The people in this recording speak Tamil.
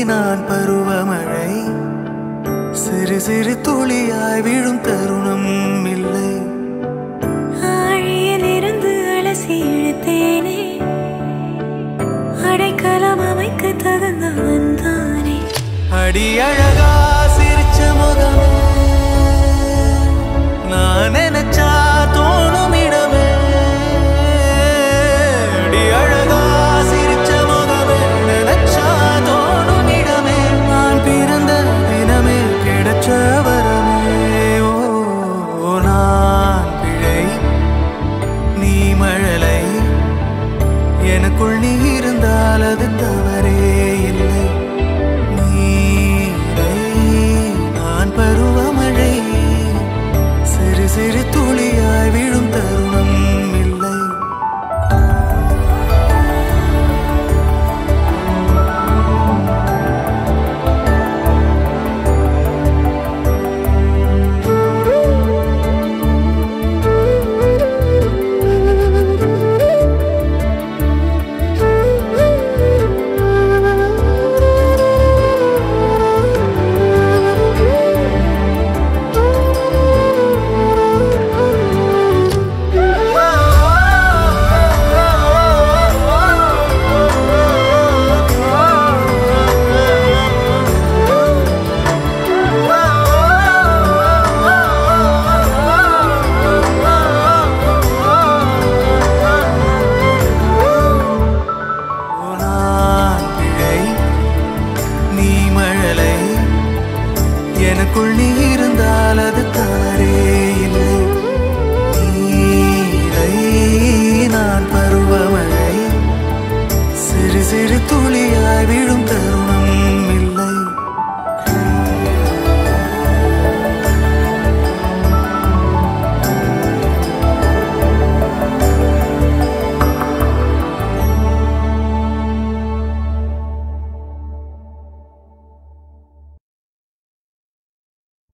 நான் பருவமழை சிறு சிறு துளியாய் விழும் தருணம் இல்லை ஆழியில் இருந்து அலசி இழுத்தேனே அடைக்கலம் அமைக்க தகுந்தவன் தானே அடி அழகா சிரிச்ச முகமே நான் நினைச்சா தோணும் இடமே அடி அழகா சிரிச்ச முகமே நினைச்சா தோணும் இடமே நான் பிறந்த தினமே கிடைச்ச வரமே ஓ நான் பிழை நீ மழலை எனக்குள் நீ இருந்தால் அது தவறு